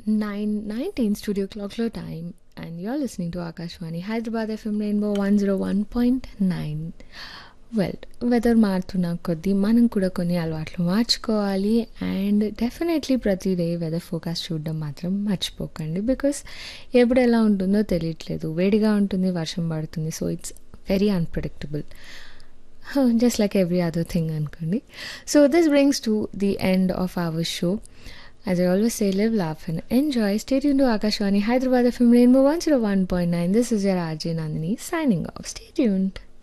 9:19 studio క్లాక్‌లో time and you are listening to Akashvani Hyderabad FM rainbow 101.9 well weather మారుతున్న కొద్దీ మనం కూడా కొన్ని అలవాట్లు మార్చుకోవాలి అండ్ డెఫినెట్లీ ప్రతి డే వెదర్ ఫోకాస్ట్ చూడడం మాత్రం మర్చిపోకండి బికాస్ ఎప్పుడు ఎలా ఉంటుందో తెలియట్లేదు వేడిగా ఉంటుంది వర్షం పడుతుంది so it's very unpredictable just like every other thing అనుకోండి so this brings to the end of our show As I always say, live, laugh, and enjoy. Stay tuned to Akashwani Hyderabad FM Rainbow 101.9. This is your RJ Nandini signing off. Stay tuned.